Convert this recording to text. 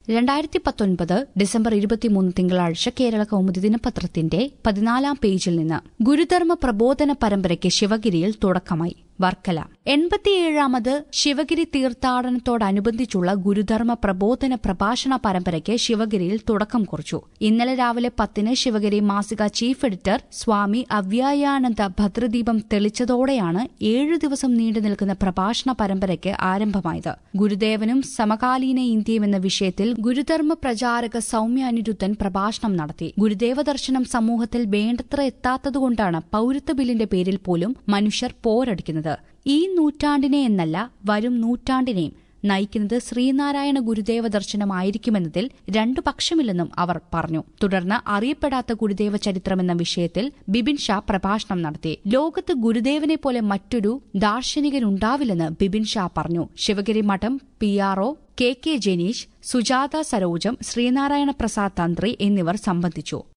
രണ്ടായിരത്തി പത്തൊൻപത് ഡിസംബർ ഇരുപത്തിമൂന്ന് തിങ്കളാഴ്ച കേരള കൗമുദി ദിനപത്രത്തിന്റെ പതിനാലാം പേജിൽ നിന്ന് ഗുരുധർമ്മ പ്രബോധന പരമ്പരയ്ക്ക് ശിവഗിരിയിൽ തുടക്കമായി വർക്കല എൺപത്തിയേഴാമത് ശിവഗിരി തീർത്ഥാടനത്തോടനുബന്ധിച്ചുള്ള ഗുരുധർമ്മ പ്രബോധന പ്രഭാഷണ പരമ്പരയ്ക്ക് ശിവഗിരിയിൽ തുടക്കം കുറിച്ചു ഇന്നലെ രാവിലെ പത്തിന് ശിവഗിരി മാസിക ചീഫ് എഡിറ്റർ സ്വാമി അവ്യായാനന്ദ ഭദ്രദീപം തെളിച്ചതോടെയാണ് ഏഴു ദിവസം നീണ്ടു നിൽക്കുന്ന പ്രഭാഷണ പരമ്പരയ്ക്ക് ആരംഭമായത് ഗുരുദേവനും സമകാലീന ഇന്ത്യയും എന്ന വിഷയത്തിൽ ഗുരുധർമ്മ പ്രചാരക സൌമ്യ അനിരുദ്ധൻ പ്രഭാഷണം നടത്തി ഗുരുദേവ ദർശനം സമൂഹത്തിൽ വേണ്ടത്ര എത്താത്തതുകൊണ്ടാണ് പൌരത്വ ബില്ലിന്റെ പേരിൽ പോലും മനുഷ്യർ പോരടിക്കുന്നത് ഈ നൂറ്റാണ്ടിനെ എന്നല്ല വരും നൂറ്റാണ്ടിനെയും നയിക്കുന്നത് ശ്രീനാരായണ ഗുരുദേവ ദർശനമായിരിക്കുമെന്നതിൽ രണ്ടു പക്ഷമില്ലെന്നും അവർ പറഞ്ഞു തുടർന്ന് അറിയപ്പെടാത്ത ഗുരുദേവ ചരിത്രമെന്ന വിഷയത്തിൽ ബിപിൻ ഷാ പ്രഭാഷണം നടത്തി ലോകത്ത് ഗുരുദേവനെ പോലെ മറ്റൊരു ദാർശനികനുണ്ടാവില്ലെന്ന് ബിപിൻ ഷാ പറഞ്ഞു ശിവഗിരി മഠം P R O K K Janeesh Sujatha Sarojam Sreenarayana Prasad തന്ത്രി എന്നിവർ സംബന്ധിച്ചു